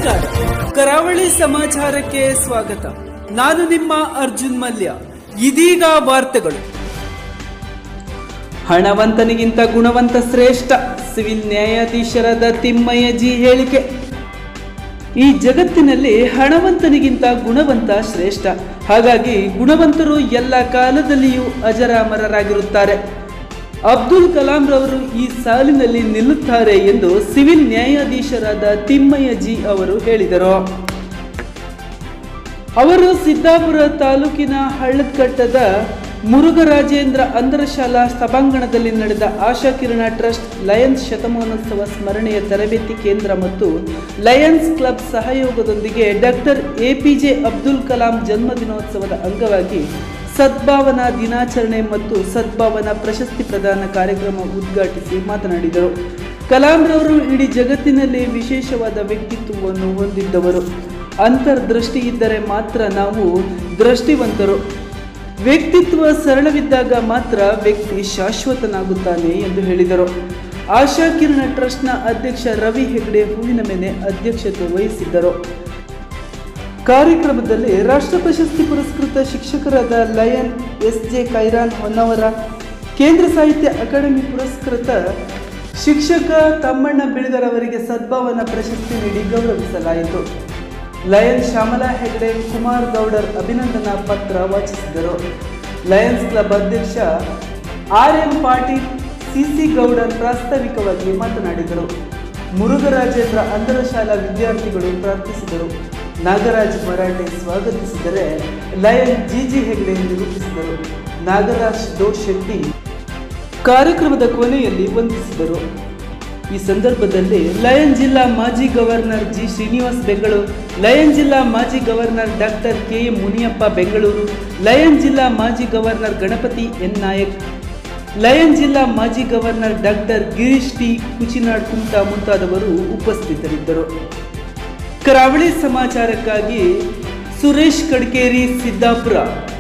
ನಮಸ್ಕಾರ ಕರಾವಳಿ ಸಮಾಚಾರಕ್ಕೆ ಸ್ವಾಗತ ನಾನು ನಿಮ್ಮ ಅರ್ಜುನ್ ಮಲ್ಯ ಇದೀಗ ವಾರ್ತೆಗಳು ಹಣವಂತನಿಗಿಂತ ಗುಣವಂತ ಶ್ರೇಷ್ಠ ಸಿವಿಲ್ ನ್ಯಾಯಾಧೀಶರಾದ ತಿಮ್ಮಯ್ಯ ಜಿ ಹೇಳಿಕೆ ಈ ಜಗತ್ತಿನಲ್ಲಿ ಹಣವಂತನಿಗಿಂತ ಗುಣವಂತ ಶ್ರೇಷ್ಠ ಹಾಗಾಗಿ ಗುಣವಂತರು ಎಲ್ಲ ಕಾಲದಲ್ಲಿಯೂ ಅಜರಾಮರರಾಗಿರುತ್ತಾರೆ ಅಬ್ದುಲ್ ಕಲಾಂ ರವರು ಈ ಸಾಲಿನಲ್ಲಿ ನಿಲ್ಲುತ್ತಾರೆ ಎಂದು ಸಿವಿಲ್ ನ್ಯಾಯಾಧೀಶರಾದ ತಿಮ್ಮಯ್ಯ ಜಿ ಅವರು ಹೇಳಿದರು ಅವರು ಸಿದ್ದಾಪುರ ತಾಲೂಕಿನ ಹಳ್ಳದಕಟ್ಟದ ಮುರುಘರಾಜೇಂದ್ರ ಅಂಧರಶಾಲಾ ಸಭಾಂಗಣದಲ್ಲಿ ನಡೆದ ಆಶಾ ಕಿರಣ ಟ್ರಸ್ಟ್ ಲಯನ್ಸ್ ಶತಮಾನೋತ್ಸವ ಸ್ಮರಣೆಯ ತರಬೇತಿ ಕೇಂದ್ರ ಮತ್ತು ಲಯನ್ಸ್ ಕ್ಲಬ್ ಸಹಯೋಗದೊಂದಿಗೆ ಡಾಕ್ಟರ್ ಎಪಿಜೆ ಅಬ್ದುಲ್ ಕಲಾಂ ಜನ್ಮದಿನೋತ್ಸವದ ಅಂಗವಾಗಿ ಸದ್ಭಾವನಾ ದಿನಾಚರಣೆ ಮತ್ತು ಸದ್ಭಾವನಾ ಪ್ರಶಸ್ತಿ ಪ್ರದಾನ ಕಾರ್ಯಕ್ರಮ ಉದ್ಘಾಟಿಸಿ ಮಾತನಾಡಿದರು ಕಲಾಂರವರು ಇಡೀ ಜಗತ್ತಿನಲ್ಲಿ ವಿಶೇಷವಾದ ವ್ಯಕ್ತಿತ್ವವನ್ನು ಹೊಂದಿದ್ದವರು ಅಂತರ್ದೃಷ್ಟಿ ಇದ್ದರೆ ಮಾತ್ರ ನಾವು ದೃಷ್ಟಿವಂತರು ವ್ಯಕ್ತಿತ್ವ ಸರಳವಿದ್ದಾಗ ಮಾತ್ರ ವ್ಯಕ್ತಿ ಶಾಶ್ವತನಾಗುತ್ತಾನೆ ಎಂದು ಹೇಳಿದರು ಆಶಾ ಕಿರಣ ಟ್ರಸ್ಟ್ನ ಅಧ್ಯಕ್ಷ ರವಿ ಹೆಗ್ಡೆ ಹೂವಿನ ಮೇಲೆ ಅಧ್ಯಕ್ಷತೆ ವಹಿಸಿದ್ದರು ಕಾರ್ಯಕ್ರಮದಲ್ಲಿ ರಾಷ್ಟ್ರ ಪ್ರಶಸ್ತಿ ಪುರಸ್ಕೃತ ಶಿಕ್ಷಕರಾದ lion S J Kairan Honnavar ಕೇಂದ್ರ ಸಾಹಿತ್ಯ ಅಕಾಡೆಮಿ ಪುರಸ್ಕೃತ ಶಿಕ್ಷಕ ತಮ್ಮಣ್ಣ ಬಿಳ್ಗರ್ ಅವರಿಗೆ ಸದ್ಭಾವನಾ ಪ್ರಶಸ್ತಿ ನೀಡಿ ಗೌರವಿಸಲಾಯಿತು ಲಯನ್ ಶ್ಯಾಮಲಾ ಹೆಗ್ಡೆ ಕುಮಾರ್ ಗೌಡರ್ ಅಭಿನಂದನಾ ಪತ್ರ ವಾಚಿಸಿದರು ಲಯನ್ಸ್ ಕ್ಲಬ್ ಅಧ್ಯಕ್ಷ R M Patil C C Gowdar ಪ್ರಾಸ್ತಾವಿಕವಾಗಿ ಮಾತನಾಡಿದರು ಮುರುಘರಾಜೇಂದ್ರ ಅಂಧರಶಾಲಾ ವಿದ್ಯಾರ್ಥಿಗಳು ಪ್ರಾರ್ಥಿಸಿದರು ನಾಗರಾಜ್ ಮರಾಠೆ ಸ್ವಾಗತಿಸಿದರೆ ಲಯನ್ ಜಿಜಿ ಹೆಗ್ಡೆ ನಿರೂಪಿಸಿದರು ನಾಗರಾಜ್ ದೋಶ್ ಶೆಟ್ಟಿ ಕಾರ್ಯಕ್ರಮದ ಕೊನೆಯಲ್ಲಿ ವಂದಿಸಿದರು ಈ ಸಂದರ್ಭದಲ್ಲಿ ಲಯನ್ ಜಿಲ್ಲಾ ಮಾಜಿ governor G Srinivas Bengaluru lion ಜಿಲ್ಲಾ ಮಾಜಿ governor doctor K M Muniyappa Bengaluru lion ಜಿಲ್ಲಾ ಮಾಜಿ governor Ganapati N Nayak lion ಜಿಲ್ಲಾ ಮಾಜಿ governor doctor Girish T Kuchinad Kumta ಮುಂತಾದವರು ಉಪಸ್ಥಿತರಿದ್ದರು ಕರಾವಳಿ ಸಮಾಚಾರಕ್ಕಾಗಿ ಸುರೇಶ್ ಕಡ್ಕೇರಿ ಸಿದ್ದಾಪುರ